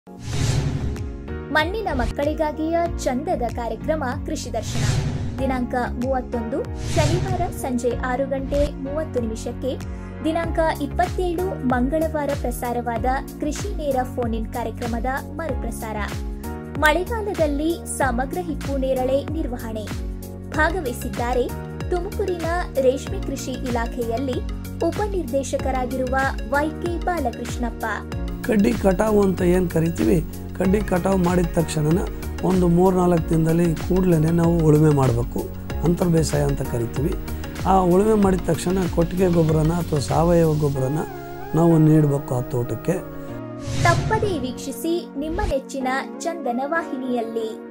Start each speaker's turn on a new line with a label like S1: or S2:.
S1: ಮಣ್ಣಿನ ಮಕ್ಕಳಿಗಾಗಿಯ ಚಂದದ ಕಾರ್ಯಕ್ರಮ ಕೃಷಿ ದರ್ಶನ ದಿನಾಂಕ ಮೂವತ್ತೊಂದು ಶನಿವಾರ ಸಂಜೆ ಆರು ಗಂಟೆ ಮೂವತ್ತು ನಿಮಿಷಕ್ಕೆ ದಿನಾಂಕ ಇಪ್ಪತ್ತೇಳು ಮಂಗಳವಾರ ಪ್ರಸಾರವಾದ ಕೃಷಿ ನೇರ ಫೋನ್ ಇನ್ ಕಾರ್ಯಕ್ರಮದ ಮರುಪ್ರಸಾರ ಮಳೆಗಾಲದಲ್ಲಿ ಸಮಗ್ರ ಹಿಪ್ಪು ನೇರಳೆ ನಿರ್ವಹಣೆ ಭಾಗವಹಿಸಿದ್ದಾರೆ ತುಮಕೂರಿನ ರೇಷ್ಮೆ ಕೃಷಿ ಇಲಾಖೆಯಲ್ಲಿ ಉಪನಿರ್ದೇಶಕರಾಗಿರುವ ವೈಕೆ ಬಾಲಕೃಷ್ಣಪ್ಪ
S2: ಕಡ್ಡಿ ಕಟಾವು ಅಂತ ಏನು ಕರಿತೀವಿ ಕಡ್ಡಿ ಕಟಾವು ಮಾಡಿದ ತಕ್ಷಣ ಒಂದು ಮೂರು ನಾಲ್ಕು ದಿನದಲ್ಲಿ ಕೂಡಲೇ ನಾವು ಉಳುಮೆ ಮಾಡಬೇಕು ಅಂತರ್ ಬೇಸಾಯ ಅಂತ ಕರಿತೀವಿ ಆ ಉಳುಮೆ ಮಾಡಿದ ತಕ್ಷಣ ಕೊಟ್ಟಿಗೆ ಗೊಬ್ಬರನ ಅಥವಾ ಸಾವಯವ ಗೊಬ್ಬರನ ನಾವು ನೀಡಬೇಕು ಆ ತೋಟಕ್ಕೆ
S1: ತಪ್ಪದೇ ವೀಕ್ಷಿಸಿ ನಿಮ್ಮ ನೆಚ್ಚಿನ ಚಂದನ ವಾಹಿನಿಯಲ್ಲಿ